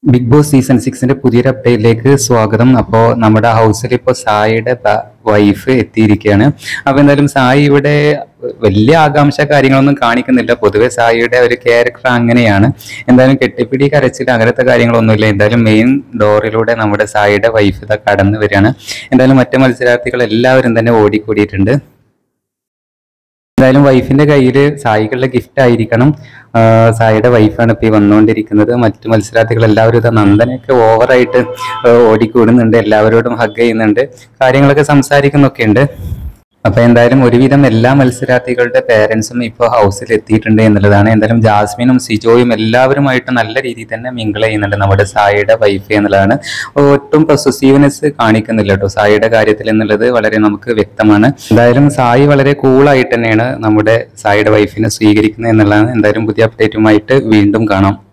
big boss season സിക്സിന്റെ പുതിയൊരു അപ്ഡേറ്റിലേക്ക് സ്വാഗതം അപ്പോൾ നമ്മുടെ ഹൗസിൽ ഇപ്പോൾ സായിയുടെ വൈഫ് എത്തിയിരിക്കുകയാണ് അപ്പോൾ എന്തായാലും സായി ഇവിടെ വലിയ ആകാംക്ഷ കാര്യങ്ങളൊന്നും കാണിക്കുന്നില്ല പൊതുവെ സായിയുടെ ഒരു ക്യാരക്ടർ അങ്ങനെയാണ് എന്തായാലും കെട്ടിപ്പിടി കരച്ചിൽ അങ്ങനത്തെ കാര്യങ്ങളൊന്നുമില്ല എന്തായാലും മെയിൻ ഡോറിലൂടെ നമ്മുടെ സായിയുടെ വൈഫ് ഇതാ കടന്നു വരികയാണ് എന്തായാലും മറ്റു മത്സരാർത്ഥികൾ എല്ലാവരും തന്നെ ഓടിക്കൂടിയിട്ടുണ്ട് എന്തായാലും വൈഫിന്റെ കയ്യിൽ സായികളുടെ ഗിഫ്റ്റ് ആയിരിക്കണം ആ, സായിയുടെ വൈഫാണ് ഇപ്പോൾ ഈ വന്നുകൊണ്ടിരിക്കുന്നത് മറ്റു മത്സരാർത്ഥികൾ എല്ലാവരും ഇത് നന്ദനൊക്കെ ഓവറായിട്ട് ഓടിക്കൂടുന്നുണ്ട് എല്ലാവരോടും ഹഗ് ചെയ്യുന്നുണ്ട് കാര്യങ്ങളൊക്കെ സംസാരിക്കുന്നൊക്കെ ഉണ്ട് അപ്പൊ എന്തായാലും ഒരുവിധം എല്ലാ മത്സരാർത്ഥികളുടെ പേരൻസും ഇപ്പോൾ ഹൗസിൽ എത്തിയിട്ടുണ്ട് എന്നുള്ളതാണ് എന്തായാലും ജാസ്മിനും സിജോയും എല്ലാവരുമായിട്ട് നല്ല രീതിയിൽ തന്നെ മിങ്കിൾ ചെയ്യുന്നുണ്ട് നമ്മുടെ സായിയുടെ വൈഫ് എന്നുള്ളതാണ് ഒട്ടും പൊസസീവ്നെസ് കാണിക്കുന്നില്ല കേട്ടോ സായിയുടെ കാര്യത്തിൽ എന്നുള്ളത് വളരെ നമുക്ക് വ്യക്തമാണ് എന്തായാലും സായി വളരെ കൂളായിട്ട് തന്നെയാണ് നമ്മുടെ സായിയുടെ വൈഫിനെ സ്വീകരിക്കുന്നത് എന്നുള്ളതാണ് എന്തായാലും പുതിയ അപ്ഡേറ്റുമായിട്ട് വീണ്ടും കാണാം